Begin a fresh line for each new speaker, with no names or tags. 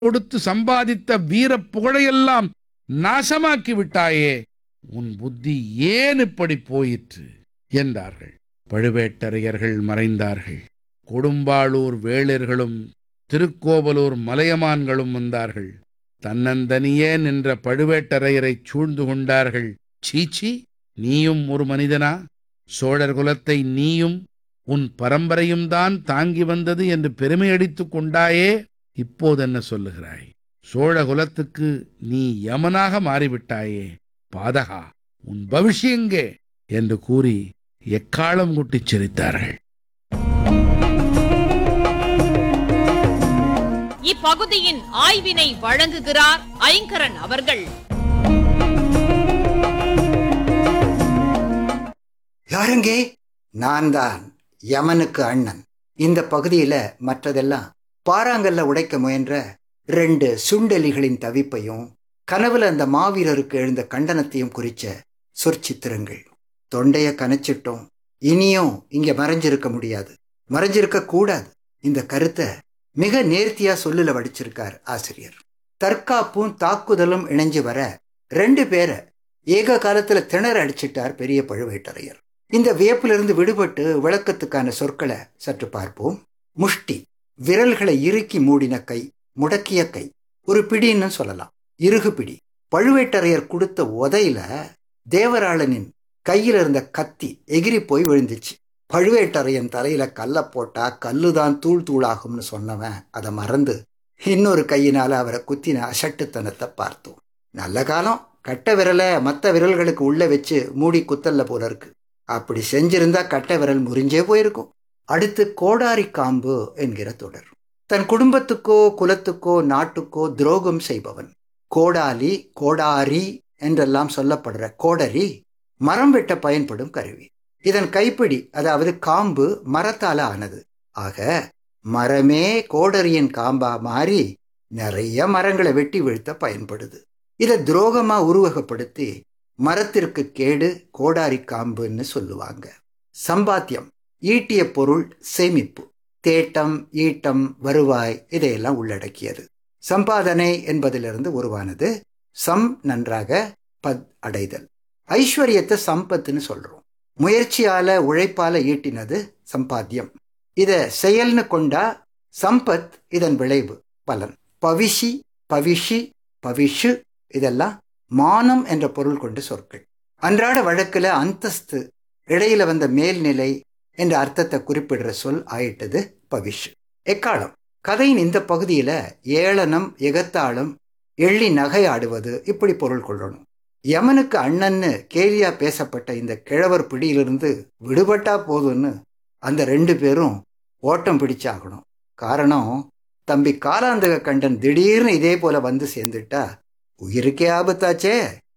கொடுத்து சம்பாதித்த வீரப் புகழையெல்லாம் நாசமாக்கி விட்டாயே உன் புத்தி ஏன் இப்படி போயிற்று என்றார்கள் பழுவேட்டரையர்கள் மறைந்தார்கள் கொடும்பாளூர் வேளிர்களும் திருக்கோவலூர் மலையமான்களும் வந்தார்கள் தன்னந்தனியே நின்ற பழுவேட்டரையரைச் சூழ்ந்து கொண்டார்கள் சீச்சி நீயும் ஒரு மனிதனா சோழர் குலத்தை நீயும் உன் பரம்பரையும் தான் தாங்கி வந்தது என்று பெருமையடித்துக் கொண்டாயே இப்போதென்ன சொல்லுகிறாய் சோழ குலத்துக்கு நீ யமனாக மாறிவிட்டாயே பாதகா உன் பவிஷ்யங்கே என்று கூறி எக்காலம் குட்டிச் சிரித்தார்கள்
இப்பகுதியின் ஆய்வினை வழங்குகிறார் ஐங்கரன் அவர்கள்
யாருங்கே நான் தான் யமனுக்கு அண்ணன் இந்த பகுதியில மற்றதெல்லாம் பாறாங்கல்ல உடைக்க முயன்ற ரெண்டு சுண்டெலிகளின் தவிப்பையும் கனவுல அந்த மாவீரருக்கு எழுந்த கண்டனத்தையும் குறிச்ச சொற்சித்திரங்கள் தொண்டைய கனைச்சிட்டோம் இனியும் இங்க மறைஞ்சிருக்க முடியாது மறைஞ்சிருக்க கூடாது இந்த கருத்தை மிக நேர்த்தியா சொல்லுல வடிச்சிருக்கார் ஆசிரியர் தற்காப்பும் தாக்குதலும் இணைஞ்சு வர ரெண்டு பேரை ஏக காலத்துல திணற அடிச்சிட்டார் பெரிய பழுவேட்டரையர் இந்த வியப்பிலிருந்து விடுபட்டு விளக்கத்துக்கான சொற்களை சற்று பார்ப்போம் முஷ்டி விரல்களை இறுக்கி மூடின கை முடக்கிய கை ஒரு பிடின்னு சொல்லலாம் இறுகு பிடி பழுவேட்டரையர் கொடுத்த உதையில தேவராளனின் கையில் இருந்த கத்தி எகிரி போய் விழுந்துச்சு பழுவேட்டரையன் தலையில கல்ல போட்டா கல்லுதான் தூள் தூளாகும்னு சொன்னவன் அதை மறந்து இன்னொரு கையினால அவரை குத்தின அசட்டுத்தனத்தை பார்த்தோம் நல்ல காலம் கட்ட விரலை மற்ற விரல்களுக்கு உள்ள வச்சு மூடி குத்தல்ல போல இருக்கு அப்படி செஞ்சிருந்தா கட்ட விரல் முறிஞ்சே போயிருக்கும் அடுத்து கோடாரி காம்பு என்கிற தொடர் தன் குடும்பத்துக்கோ குலத்துக்கோ நாட்டுக்கோ துரோகம் செய்பவன் கோடாலி கோடாரி என்றெல்லாம் சொல்லப்படுற கோடரி மரம் வெட்ட பயன்படும் கருவி இதன் கைப்பிடி அதாவது காம்பு மரத்தால ஆனது ஆக மரமே கோடரியின் காம்பா மாறி நிறைய மரங்களை வெட்டி வீழ்த்த பயன்படுது இதை துரோகமா உருவகப்படுத்தி மரத்திற்கு கேடு கோடாரி காம்புன்னு சொல்லுவாங்க சம்பாத்தியம் ஈட்டிய பொருள் சேமிப்பு தேட்டம் ஈட்டம் வருவாய் இதையெல்லாம் உள்ளடக்கியது சம்பாதனை என்பதிலிருந்து உருவானது சம் நன்றாக பத் அடைதல் ஐஸ்வர்யத்தை சம்பத்துன்னு சொல்றோம் முயற்சியால உழைப்பால ஈட்டினது சம்பாத்தியம் இத செயல்னு கொண்டா சம்பத் இதன் விளைவு பலன் பவிஷி பவிஷி பவிஷு இதெல்லாம் மானம் என்ற பொருள் கொண்ட சொற்கள் அன்றாட வழக்குல அந்தஸ்து இடையில வந்த மேல்நிலை என்ற அர்த்தத்தை குறிப்பிடுற சொல் ஆயிட்டது பவிஷ் எக்காலம் கதையின் இந்த பகுதியில ஏளனம் எகத்தாளம் எள்ளி நகையாடுவது இப்படி பொருள் கொள்ளணும் யமனுக்கு அண்ணன்னு கேலியா பேசப்பட்ட இந்த கிழவர் பிடியிலிருந்து விடுபட்டா போதும்னு அந்த ரெண்டு பேரும் ஓட்டம் பிடிச்சாகணும் காரணம் தம்பி காலாந்தக கண்டன் திடீர்னு இதே போல வந்து சேர்ந்துட்டா உயிருக்கே ஆபத்தாச்சே